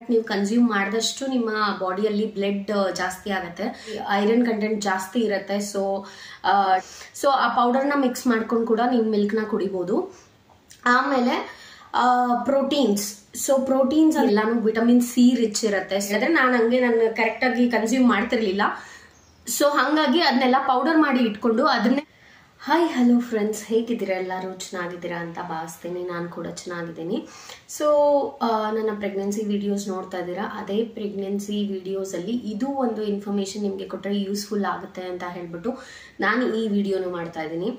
ನೀವು ಕನ್ಸ್ಯೂಮ್ ಮಾಡಿದಷ್ಟು ನಿಮ್ಮ ಬಾಡಿಯಲ್ಲಿ ಬ್ಲಡ್ ಜಾಸ್ತಿ ಆಗುತ್ತೆ ಐರನ್ ಕಂಟೆಂಟ್ ಜಾಸ್ತಿ ಇರುತ್ತೆ ಸೊ ಸೊ ಆ ಪೌಡರ್ನ ಮಿಕ್ಸ್ ಮಾಡ್ಕೊಂಡು ಕೂಡ ನೀವು ಮಿಲ್ಕ್ನ ಕುಡಿಬೋದು ಆಮೇಲೆ ಪ್ರೋಟೀನ್ಸ್ ಸೊ ಪ್ರೋಟೀನ್ಸ್ ಎಲ್ಲಾನು ವಿಟಮಿನ್ ಸಿ ರಿಚ್ ಇರುತ್ತೆ ಹೇಳಿದ್ರೆ ನಾನು ಹಂಗೆ ನಾನು ಕರೆಕ್ಟಾಗಿ ಕನ್ಸ್ಯೂಮ್ ಮಾಡ್ತಿರ್ಲಿಲ್ಲ ಸೊ ಹಾಗಾಗಿ ಅದನ್ನೆಲ್ಲ ಪೌಡರ್ ಮಾಡಿ ಇಟ್ಕೊಂಡು ಅದನ್ನೇ ಹಾಯ್ ಹಲೋ ಫ್ರೆಂಡ್ಸ್ ಹೇಗಿದ್ದೀರಾ ಎಲ್ಲರೂ ಚೆನ್ನಾಗಿದ್ದೀರಾ ಅಂತ ಭಾವಿಸ್ತೀನಿ ನಾನು ಕೂಡ ಚೆನ್ನಾಗಿದ್ದೀನಿ ಸೊ ನನ್ನ ಪ್ರೆಗ್ನೆನ್ಸಿ ವಿಡಿಯೋಸ್ ನೋಡ್ತಾ ಇದ್ದೀರಾ ಅದೇ ಪ್ರೆಗ್ನೆನ್ಸಿ ವಿಡಿಯೋಸಲ್ಲಿ ಇದು ಒಂದು ಇನ್ಫಾರ್ಮೇಷನ್ ನಿಮಗೆ ಕೊಟ್ಟರೆ ಯೂಸ್ಫುಲ್ ಆಗುತ್ತೆ ಅಂತ ಹೇಳ್ಬಿಟ್ಟು ನಾನು ಈ ವಿಡಿಯೋನ ಮಾಡ್ತಾ ಇದ್ದೀನಿ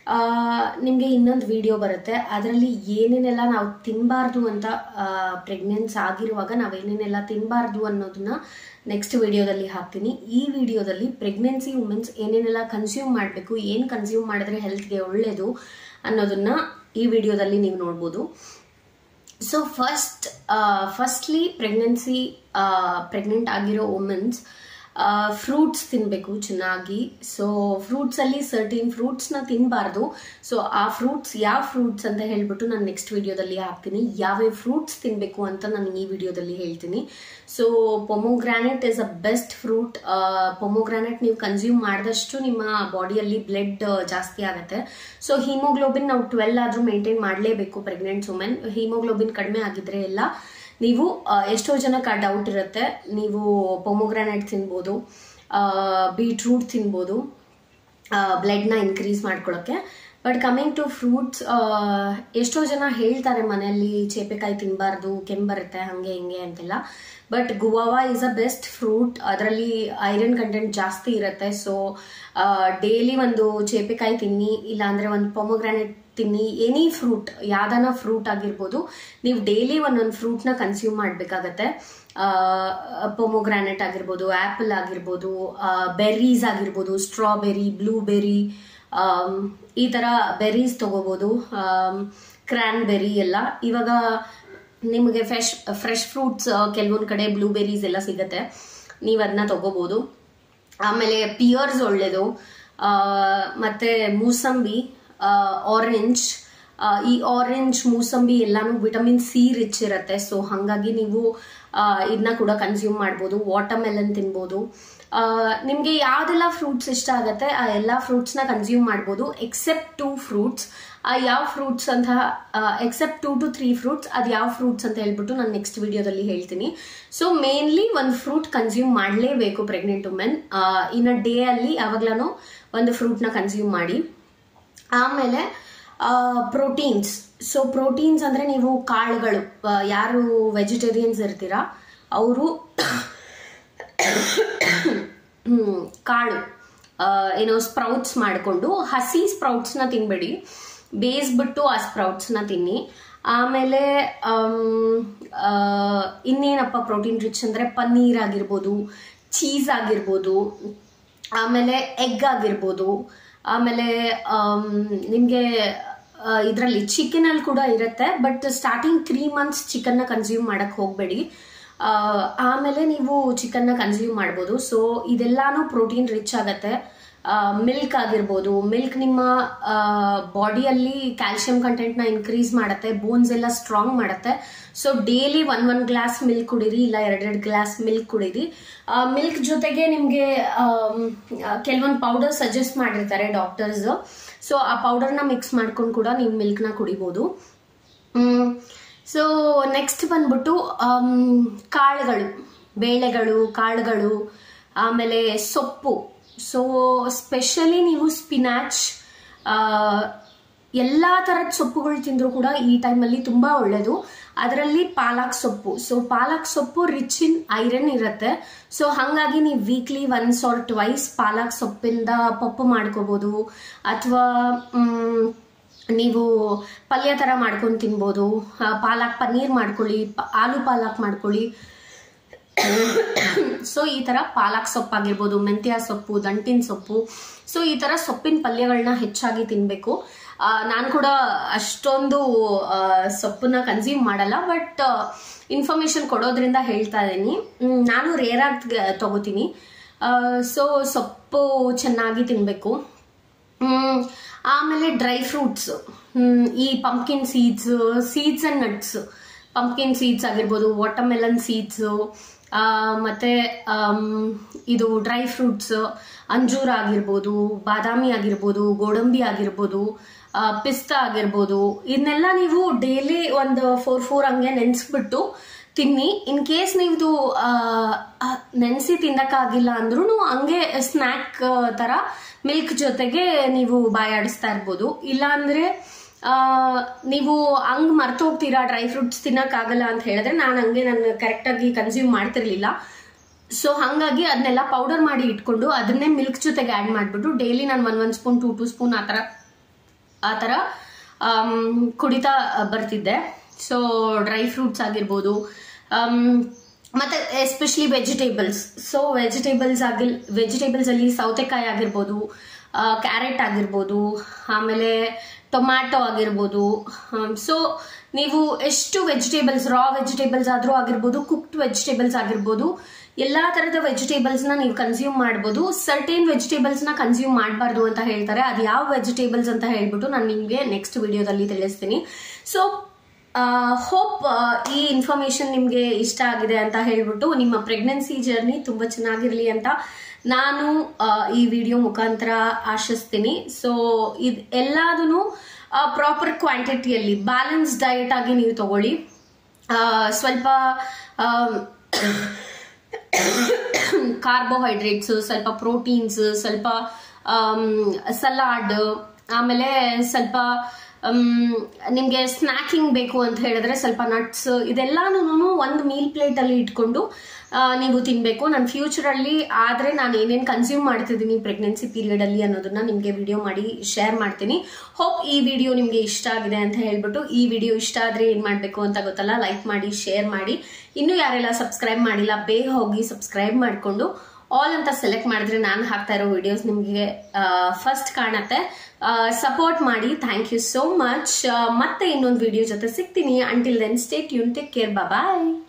ನಿಮಗೆ ಇನ್ನೊಂದು ವಿಡಿಯೋ ಬರುತ್ತೆ ಅದರಲ್ಲಿ ಏನೇನೆಲ್ಲ ನಾವು ತಿನ್ನಬಾರ್ದು ಅಂತ ಪ್ರೆಗ್ನೆನ್ಸ್ ಆಗಿರುವಾಗ ನಾವೇನೇನೆಲ್ಲ ತಿನ್ನಬಾರ್ದು ಅನ್ನೋದನ್ನ ನೆಕ್ಸ್ಟ್ ವಿಡಿಯೋದಲ್ಲಿ ಹಾಕ್ತೀನಿ ಈ ವಿಡಿಯೋದಲ್ಲಿ ಪ್ರೆಗ್ನೆನ್ಸಿ ವುಮೆನ್ಸ್ ಏನೇನೆಲ್ಲ ಕನ್ಸ್ಯೂಮ್ ಮಾಡಬೇಕು ಏನು ಕನ್ಸ್ಯೂಮ್ ಮಾಡಿದ್ರೆ ಹೆಲ್ತ್ಗೆ ಒಳ್ಳೆಯದು ಅನ್ನೋದನ್ನ ಈ ವಿಡಿಯೋದಲ್ಲಿ ನೀವು ನೋಡ್ಬೋದು so first firstly pregnancy pregnant ಆಗಿರೋ ವುಮೆನ್ಸ್ ಫ್ರೂಟ್ಸ್ ತಿನ್ನಬೇಕು ಚೆನ್ನಾಗಿ ಸೊ ಫ್ರೂಟ್ಸಲ್ಲಿ ಸರ್ಟಿನ್ ಫ್ರೂಟ್ಸ್ನ ತಿನ್ನಬಾರ್ದು ಸೊ ಆ ಫ್ರೂಟ್ಸ್ ಯಾವ ಫ್ರೂಟ್ಸ್ ಅಂತ ಹೇಳ್ಬಿಟ್ಟು ನಾನು ನೆಕ್ಸ್ಟ್ ವಿಡಿಯೋದಲ್ಲಿ ಹಾಕ್ತೀನಿ ಯಾವ್ಯಾವ ಫ್ರೂಟ್ಸ್ ತಿನ್ನಬೇಕು ಅಂತ ನಾನು ಈ ವಿಡಿಯೋದಲ್ಲಿ ಹೇಳ್ತೀನಿ so pomegranate is a best fruit pomegranate ನೀವು ಕನ್ಸ್ಯೂಮ್ ಮಾಡಿದಷ್ಟು ನಿಮ್ಮ ಬಾಡಿಯಲ್ಲಿ ಬ್ಲಡ್ ಜಾಸ್ತಿ ಆಗುತ್ತೆ ಸೊ ಹಿಮೋಗ್ಲೋಬಿನ್ ನಾವು ಟ್ವೆಲ್ ಆದರೂ ಮೇಂಟೈನ್ ಮಾಡಲೇಬೇಕು ಪ್ರೆಗ್ನೆಂಟ್ ವುಮೆನ್ ಹಿಮೋಗ್ಲೋಬಿನ್ ಕಡಿಮೆ ಆಗಿದ್ರೆ ಎಲ್ಲ ನೀವು ಎಷ್ಟೋ ಜನಕ್ಕೆ ಆ ಡೌಟ್ ಇರುತ್ತೆ ನೀವು ಪೊಮೊಗ್ರಾನೆಟ್ ತಿನ್ಬೋದು ಬೀಟ್ರೂಟ್ ತಿನ್ಬೋದು ಬ್ಲಡ್ನ ಇನ್ಕ್ರೀಸ್ ಮಾಡ್ಕೊಳ್ಳೋಕ್ಕೆ ಬಟ್ ಕಮಿಂಗ್ ಟು ಫ್ರೂಟ್ಸ್ ಎಷ್ಟೋ ಜನ ಹೇಳ್ತಾರೆ ಮನೆಯಲ್ಲಿ ಚೇಪೆಕಾಯಿ ತಿನ್ನಬಾರ್ದು ಕೆಂಬರುತ್ತೆ ಹಾಗೆ ಹಿಂಗೆ ಅಂತೆಲ್ಲ but guava is a best fruit ಅದರಲ್ಲಿ ಐರನ್ ಕಂಟೆಂಟ್ ಜಾಸ್ತಿ ಇರುತ್ತೆ ಸೊ ಡೈಲಿ ಒಂದು ಚೇಪೆಕಾಯಿ ತಿನ್ನಿ ಇಲ್ಲಾಂದ್ರೆ ಒಂದು ಪೊಮೊಗ್ರಾನೆಟ್ ತಿನ್ನಿ ಎನಿ ಫ್ರೂಟ್ ಯಾವ್ದಾನ ಫ್ರೂಟ್ ಆಗಿರ್ಬೋದು ನೀವು ಡೈಲಿ ಒಂದೊಂದು ಫ್ರೂಟ್ನ ಕನ್ಸ್ಯೂಮ್ ಮಾಡಬೇಕಾಗತ್ತೆ ಪೊಮೊಗ್ರಾನೆಟ್ ಆಗಿರ್ಬೋದು ಆ್ಯಪಲ್ ಆಗಿರ್ಬೋದು ಬೆರ್ರೀಸ್ ಆಗಿರ್ಬೋದು ಸ್ಟ್ರಾಬೆರಿ ಬ್ಲೂಬೆರಿ ಈ ಥರ ಬೆರೀಸ್ ತಗೋಬೋದು ಕ್ರ್ಯಾನ್ಬೆರಿ ಎಲ್ಲ ಇವಾಗ ನಿಮಗೆ ಫ್ರೆಶ್ ಫ್ರೆಶ್ ಫ್ರೂಟ್ಸ್ ಕೆಲವೊಂದು ಕಡೆ ಬ್ಲೂಬೆರೀಸ್ ಎಲ್ಲ ಸಿಗುತ್ತೆ ನೀವು ಅದನ್ನ ತಗೋಬೋದು ಆಮೇಲೆ ಪಿಯರ್ಸ್ ಒಳ್ಳೆಯದು ಮತ್ತು ಮೂಸಂಬಿ ಆರೆಂಜ್ ಈ ಆರೆಂಜ್ ಮೂಸಂಬಿ ಎಲ್ಲಾನು ವಿಟಮಿನ್ ಸಿ ರಿಚ್ ಇರುತ್ತೆ ಸೊ ಹಾಗಾಗಿ ನೀವು ಇದನ್ನ ಕೂಡ ಕನ್ಸ್ಯೂಮ್ ಮಾಡ್ಬೋದು ವಾಟರ್ ಮೆಲನ್ ತಿನ್ಬೋದು ನಿಮಗೆ ಯಾವ್ದೆಲ್ಲ ಫ್ರೂಟ್ಸ್ ಇಷ್ಟ ಆಗುತ್ತೆ ಆ ಎಲ್ಲ ಫ್ರೂಟ್ಸ್ನ ಕನ್ಸ್ಯೂಮ್ ಮಾಡ್ಬೋದು ಎಕ್ಸೆಪ್ಟ್ ಟೂ ಫ್ರೂಟ್ಸ್ ಆ ಯಾವ ಫ್ರೂಟ್ಸ್ ಅಂತ except two to three fruits ಅದು ಯಾವ ಫ್ರೂಟ್ಸ್ ಅಂತ ಹೇಳ್ಬಿಟ್ಟು ನಾನು ನೆಕ್ಸ್ಟ್ ವಿಡಿಯೋದಲ್ಲಿ ಹೇಳ್ತೀನಿ ಸೊ ಮೇನ್ಲಿ ಒಂದು ಫ್ರೂಟ್ ಕನ್ಸ್ಯೂಮ್ ಮಾಡಲೇಬೇಕು pregnant women in a day ಅಲ್ಲಿ ಯಾವಾಗ್ಲೂ ಒಂದು ಫ್ರೂಟ್ನ ಕನ್ಸ್ಯೂಮ್ ಮಾಡಿ ಆಮೇಲೆ ಪ್ರೋಟೀನ್ಸ್ ಸೊ ಪ್ರೋಟೀನ್ಸ್ ಅಂದರೆ ನೀವು ಕಾಳುಗಳು ಯಾರು ವೆಜಿಟೇರಿಯನ್ಸ್ ಇರ್ತೀರಾ ಅವರು ಕಾಳು ಏನೋ ಸ್ಪ್ರೌಟ್ಸ್ ಮಾಡಿಕೊಂಡು ಹಸಿ ಸ್ಪ್ರೌಟ್ಸ್ನ ತಿನ್ಬೇಡಿ ಬೇಯಿಸ್ಬಿಟ್ಟು ಆ ಸ್ಪ್ರೌಟ್ಸ್ನ ತಿನ್ನಿ ಆಮೇಲೆ ಇನ್ನೇನಪ್ಪ ಪ್ರೋಟೀನ್ ರಿಚ್ ಅಂದರೆ ಪನ್ನೀರ್ ಆಗಿರ್ಬೋದು ಚೀಸ್ ಆಗಿರ್ಬೋದು ಆಮೇಲೆ ಎಗ್ ಆಗಿರ್ಬೋದು ಆಮೇಲೆ ನಿಮಗೆ ಇದರಲ್ಲಿ ಚಿಕನಲ್ಲಿ ಕೂಡ ಇರುತ್ತೆ ಬಟ್ ಸ್ಟಾರ್ಟಿಂಗ್ ತ್ರೀ ಮಂತ್ಸ್ ಚಿಕನ್ನ ಕನ್ಸ್ಯೂಮ್ ಮಾಡಕ್ಕೆ ಹೋಗಬೇಡಿ ಆಮೇಲೆ ನೀವು ಚಿಕನ್ನ ಕನ್ಸ್ಯೂಮ್ ಮಾಡ್ಬೋದು ಸೊ ಇದೆಲ್ಲಾನು ಪ್ರೋಟೀನ್ ರಿಚ್ ಆಗುತ್ತೆ ಮಿಲ್ಕ್ ಆಗಿರ್ಬೋದು ಮಿಲ್ಕ್ ನಿಮ್ಮ ಬಾಡಿಯಲ್ಲಿ ಕ್ಯಾಲ್ಸಿಯಂ ಕಂಟೆಂಟ್ನ ಇನ್ಕ್ರೀಸ್ ಮಾಡುತ್ತೆ ಬೋನ್ಸ್ ಎಲ್ಲ ಸ್ಟ್ರಾಂಗ್ ಮಾಡುತ್ತೆ so daily one one glass milk ಕುಡೀರಿ ಇಲ್ಲ ಎರಡೆರಡು ಗ್ಲಾಸ್ ಮಿಲ್ಕ್ ಕುಡೀರಿ ಮಿಲ್ಕ್ ಜೊತೆಗೆ ನಿಮಗೆ ಕೆಲವೊಂದು ಪೌಡರ್ ಸಜೆಸ್ಟ್ ಮಾಡಿರ್ತಾರೆ ಡಾಕ್ಟರ್ಸ್ ಸೊ ಆ ಪೌಡರ್ನ ಮಿಕ್ಸ್ ಮಾಡ್ಕೊಂಡು ಕೂಡ ನೀವು ಮಿಲ್ಕ್ನ ಕುಡಿಬೋದು ಸೊ ನೆಕ್ಸ್ಟ್ ಬಂದ್ಬಿಟ್ಟು ಕಾಳುಗಳು ಬೇಳೆಗಳು ಕಾಳುಗಳು ಆಮೇಲೆ ಸೊಪ್ಪು ಸೊ ಸ್ಪೆಷಲಿ ನೀವು ಸ್ಪಿನಾಚ್ ಎಲ್ಲ ಥರದ ಸೊಪ್ಪುಗಳು ತಿಂದರೂ ಕೂಡ ಈ ಟೈಮಲ್ಲಿ ತುಂಬ ಒಳ್ಳೆಯದು ಅದರಲ್ಲಿ ಪಾಲಕ್ ಸೊಪ್ಪು ಸೊ ಪಾಲಕ್ ಸೊಪ್ಪು ರಿಚ್ ಇನ್ ಐರನ್ ಇರುತ್ತೆ ಸೊ ಹಾಗಾಗಿ ನೀವು ವೀಕ್ಲಿ ಒನ್ಸ್ ಆರ್ ಟ್ವೈಸ್ ಪಾಲಕ್ ಸೊಪ್ಪಿಂದ ಪಪ್ಪು ಮಾಡ್ಕೋಬೋದು ಅಥವಾ ನೀವು ಪಲ್ಯ ಥರ ಮಾಡ್ಕೊಂಡು ತಿನ್ಬೋದು ಪಾಲಕ್ ಪನ್ನೀರ್ ಮಾಡ್ಕೊಳ್ಳಿ ಆಲೂ ಪಾಲಕ್ ಮಾಡ್ಕೊಳ್ಳಿ ಸೊ ಈ ಥರ ಪಾಲಕ್ ಸೊಪ್ಪಾಗಿರ್ಬೋದು ಮೆಂತ್ಯ ಸೊಪ್ಪು ದಂಟಿನ ಸೊಪ್ಪು ಸೊ ಈ ಥರ ಸೊಪ್ಪಿನ ಪಲ್ಯಗಳನ್ನ ಹೆಚ್ಚಾಗಿ ತಿನ್ನಬೇಕು ನಾನು ಕೂಡ ಅಷ್ಟೊಂದು ಸೊಪ್ಪನ್ನ ಕನ್ಸ್ಯೂಮ್ ಮಾಡಲ್ಲ ಬಟ್ ಇನ್ಫಾರ್ಮೇಶನ್ ಕೊಡೋದ್ರಿಂದ ಹೇಳ್ತಾ ಇದ್ದೀನಿ ನಾನು ರೇರಾಗಿ ತಗೋತೀನಿ ಸೊ ಸೊಪ್ಪು ಚೆನ್ನಾಗಿ ತಿನ್ನಬೇಕು ಆಮೇಲೆ ಡ್ರೈ ಫ್ರೂಟ್ಸ್ ಈ pumpkin seeds seeds and nuts pumpkin seeds ಆಗಿರ್ಬೋದು ವಾಟರ್ಮೆಲನ್ ಸೀಡ್ಸು ಮತ್ತೆ ಆಮ್, ಇದು ಡ್ರೈ ಫ್ರೂಟ್ಸ್ ಅಂಜೂರ ಆಗಿರ್ಬೋದು ಬಾದಾಮಿ ಆಗಿರ್ಬೋದು ಗೋಡಂಬಿ ಆಗಿರ್ಬೋದು ಆ, ಪಿಸ್ತಾ ಆಗಿರ್ಬೋದು ಇದನ್ನೆಲ್ಲ ನೀವು ಡೈಲಿ ಒಂದು ಫೋರ್ ಫೋರ್ ಹಂಗೆ ನೆನೆಸ್ಬಿಟ್ಟು ತಿನ್ನಿ ಇನ್ ಕೇಸ್ ನೀವು ನೆನೆಸಿ ತಿನ್ನಕ್ಕಾಗಿಲ್ಲ ಅಂದ್ರೂ ಹಂಗೆ ಸ್ನ್ಯಾಕ್ ತರ ಮಿಲ್ಕ್ ಜೊತೆಗೆ ನೀವು ಬಾಯಾಡಿಸ್ತಾ ಇರ್ಬೋದು ಇಲ್ಲ ಅಂದ್ರೆ ಆ, ನೀವು ಹಂಗ್ ಮರ್ತು ಹೋಗ್ತೀರಾ ಡ್ರೈ ಫ್ರೂಟ್ಸ್ ತಿನ್ನಕ್ಕಾಗಲ್ಲ ಅಂತ ಹೇಳಿದ್ರೆ ನಾನು ಹಂಗೆ ನಾನು ಕರೆಕ್ಟಾಗಿ ಕನ್ಸ್ಯೂಮ್ ಮಾಡ್ತಿರ್ಲಿಲ್ಲ ಸೊ ಹಾಗಾಗಿ ಅದನ್ನೆಲ್ಲ ಪೌಡರ್ ಮಾಡಿ ಇಟ್ಕೊಂಡು ಅದನ್ನೇ ಮಿಲ್ಕ್ ಜೊತೆಗೆ ಆ್ಯಡ್ ಮಾಡಿಬಿಟ್ಟು ಡೈಲಿ ನಾನು one one spoon two two spoon ಆ ಥರ ಆ ಥರ ಆಮ್, ಕುಡಿತಾ ಬರ್ತಿದ್ದೆ ಸೊ ಡ್ರೈ ಫ್ರೂಟ್ಸ್ ಆಗಿರ್ಬೋದು ಆಮ್, ಮತ್ತೆ ಎಸ್ಪೆಷಲಿ ವೆಜಿಟೇಬಲ್ಸ್ ಸೊ ವೆಜಿಟೇಬಲ್ಸ್ ಆಗಿಲ್ ವೆಜಿಟೇಬಲ್ಸ್ ಅಲ್ಲಿ ಸೌತೆಕಾಯಿ ಆಗಿರ್ಬೋದು ಕ್ಯಾರೆಟ್ ಆಗಿರ್ಬೋದು ಆಮೇಲೆ ಟೊಮ್ಯಾಟೊ ಆಗಿರ್ಬೋದು ಸೊ ನೀವು ಎಷ್ಟು ವೆಜಿಟೇಬಲ್ಸ್ ರಾ ವೆಜಿಟೇಬಲ್ಸ್ ಆದ್ರೂ ಆಗಿರ್ಬೋದು ಕುಕ್ಡ್ ವೆಜಿಟೇಬಲ್ಸ್ ಆಗಿರ್ಬೋದು ಎಲ್ಲಾ ತರದ ವೆಜಿಟೇಬಲ್ಸ್ ನ ನೀವು ಕನ್ಸ್ಯೂಮ್ ಮಾಡ್ಬೋದು ಸರ್ಟೇನ್ ವೆಜಿಟೇಬಲ್ಸ್ ನ ಕನ್ಸ್ಯೂಮ್ ಮಾಡಬಾರ್ದು ಅಂತ ಹೇಳ್ತಾರೆ ಅದು ಯಾವ ವೆಜಿಟೇಬಲ್ಸ್ ಅಂತ ಹೇಳ್ಬಿಟ್ಟು ನಾನು ನಿಮ್ಗೆ ನೆಕ್ಸ್ಟ್ ವಿಡಿಯೋದಲ್ಲಿ ತಿಳಿಸ್ತೀನಿ ಸೊ ಹೋಪ್ ಈ ಇನ್ಫಾರ್ಮೇಶನ್ ನಿಮಗೆ ಇಷ್ಟ ಆಗಿದೆ ಅಂತ ಹೇಳ್ಬಿಟ್ಟು ನಿಮ್ಮ ಪ್ರೆಗ್ನೆನ್ಸಿ ಜರ್ನಿ ತುಂಬಾ ಚೆನ್ನಾಗಿರ್ಲಿ ಅಂತ ನಾನು ಆ, ಈ ವಿಡಿಯೋ ಮುಖಾಂತರ ಆಶಿಸ್ತೀನಿ ಸೊ ಇದು ಎಲ್ಲದೂ ಪ್ರಾಪರ್ ಕ್ವಾಂಟಿಟಿಯಲ್ಲಿ ಬ್ಯಾಲೆನ್ಸ್ ಡಯಟ್ ಆಗಿ ನೀವು ತಗೊಳ್ಳಿ ಆ, ಸ್ವಲ್ಪ ಕಾರ್ಬೋಹೈಡ್ರೇಟ್ಸ್ ಸ್ವಲ್ಪ ಪ್ರೋಟೀನ್ಸ್ ಸ್ವಲ್ಪ ಸಲಾಡ್ ಆಮೇಲೆ ಸ್ವಲ್ಪ ನಿಮಗೆ ಸ್ನ್ಯಾಕಿಂಗ್ ಬೇಕು ಅಂತ ಹೇಳಿದ್ರೆ ಸ್ವಲ್ಪ ನಟ್ಸ್ ಇದೆಲ್ಲಾನು ಒಂದು ಮೀಲ್ ಪ್ಲೇಟ್ ಅಲ್ಲಿ ಇಟ್ಕೊಂಡು ಆ, ನೀವು ತಿನ್ಬೇಕು ನನ್ನ ಫ್ಯೂಚರ್ ಅಲ್ಲಿ ಆದ್ರೆ ನಾನು ಏನೇನು ಕನ್ಸ್ಯೂಮ್ ಮಾಡ್ತಿದ್ದೀನಿ ಪ್ರೆಗ್ನೆನ್ಸಿ ಪೀರಿಯಡ್ ಅಲ್ಲಿ ಅನ್ನೋದನ್ನ ನಿಮಗೆ ವಿಡಿಯೋ ಮಾಡಿ ಶೇರ್ ಮಾಡ್ತೀನಿ ಹೋಪ್ ಈ ವಿಡಿಯೋ ನಿಮಗೆ ಇಷ್ಟ ಆಗಿದೆ ಅಂತ ಹೇಳ್ಬಿಟ್ಟು ಈ ವಿಡಿಯೋ ಇಷ್ಟ ಆದ್ರೆ ಏನ್ ಮಾಡ್ಬೇಕು ಅಂತ ಗೊತ್ತಲ್ಲ ಲೈಕ್ ಮಾಡಿ ಶೇರ್ ಮಾಡಿ ಇನ್ನು ಯಾರೆಲ್ಲ ಸಬ್ಸ್ಕ್ರೈಬ್ ಮಾಡಿಲ್ಲ ಬೇಗ ಹೋಗಿ ಸಬ್ಸ್ಕ್ರೈಬ್ ಮಾಡ್ಕೊಂಡು ಆಲ್ ಅಂತ ಸೆಲೆಕ್ಟ್ ಮಾಡಿದ್ರೆ ನಾನು ಹಾಕ್ತಾ ಇರೋ ವಿಡಿಯೋಸ್ ನಿಮಗೆ ಫಸ್ಟ್ ಕಾಣತ್ತೆ ಸಪೋರ್ಟ್ ಮಾಡಿ ಥ್ಯಾಂಕ್ ಯು ಸೋ ಮಚ್ ಮತ್ತೆ ಇನ್ನೊಂದು ವಿಡಿಯೋ ಜೊತೆ ಸಿಗ್ತೀನಿ ಅಂಟಿಲ್ ದೆನ್ ಸ್ಟೇಟ್ ಯೂನ್ ಟೇಕ್ ಕೇರ್ ಬಾಯ್